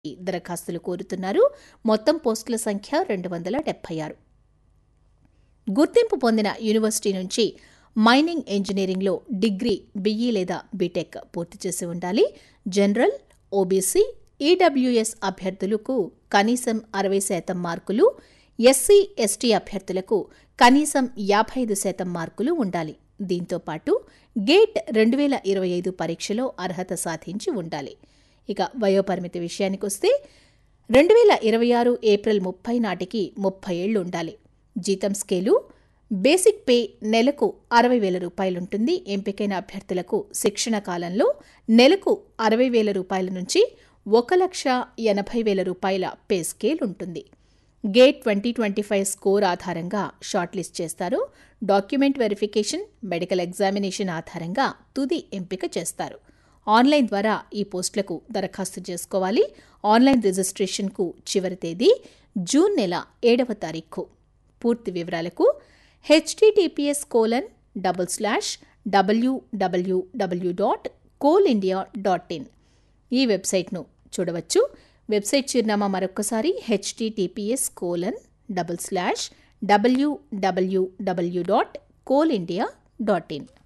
దరఖాస్తులు కోరుతున్నారు మొత్తం పోస్టుల సంఖ్య రెండు వందల డెబ్బై ఆరు గుర్తింపు పొందిన యూనివర్సిటీ నుంచి మైనింగ్ ఇంజనీరింగ్లో డిగ్రీ బీఈ లేదా బీటెక్ పూర్తి చేసి ఉండాలి జనరల్ ఓబీసీ ఈడబ్ల్యూఎస్ అభ్యర్థులకు కనీసం అరవై శాతం మార్కులు ఎస్సీ ఎస్టీ అభ్యర్థులకు కనీసం యాభై ఐదు శాతం మార్కులు ఉండాలి దీంతో పాటు గేట్ రెండు వేల ఇరవై ఐదు పరీక్షలో అర్హత సాధించి ఉండాలి ఇక వయోపరిమితి విషయానికొస్తే రెండు వేల ఇరవై ఆరు ఏప్రిల్ ముప్పై నాటికి ముప్పై ఏళ్లు ఉండాలి జీతం స్కేలు బేసిక్ పే నెలకు అరవై వేల రూపాయలుంటుంది ఎంపికైన అభ్యర్థులకు శిక్షణ కాలంలో నెలకు అరవై వేల రూపాయల నుంచి ఒక లక్ష ఎనభై వేల రూపాయల పే స్కేల్ ఉంటుంది GATE twenty twenty five score ఆధారంగా షార్ట్ లిస్ట్ చేస్తారు డాక్యుమెంట్ వెరిఫికేషన్ మెడికల్ ఎగ్జామినేషన్ ఆధారంగా తుది ఎంపిక చేస్తారు ఆన్లైన్ ద్వారా ఈ పోస్టులకు దరఖాస్తు చేసుకోవాలి ఆన్లైన్ రిజిస్ట్రేషన్కు చివరి తేదీ జూన్ నెల ఏడవ తారీఖు పూర్తి వివరాలకు HTTPS colon double slash WWW dot Coal India dot in ఈ వెబ్సైట్ను చూడవచ్చు వెబ్సైట్ చిరునామా మరొకసారి HTTPS colon double slash WWW dot Coal India dot in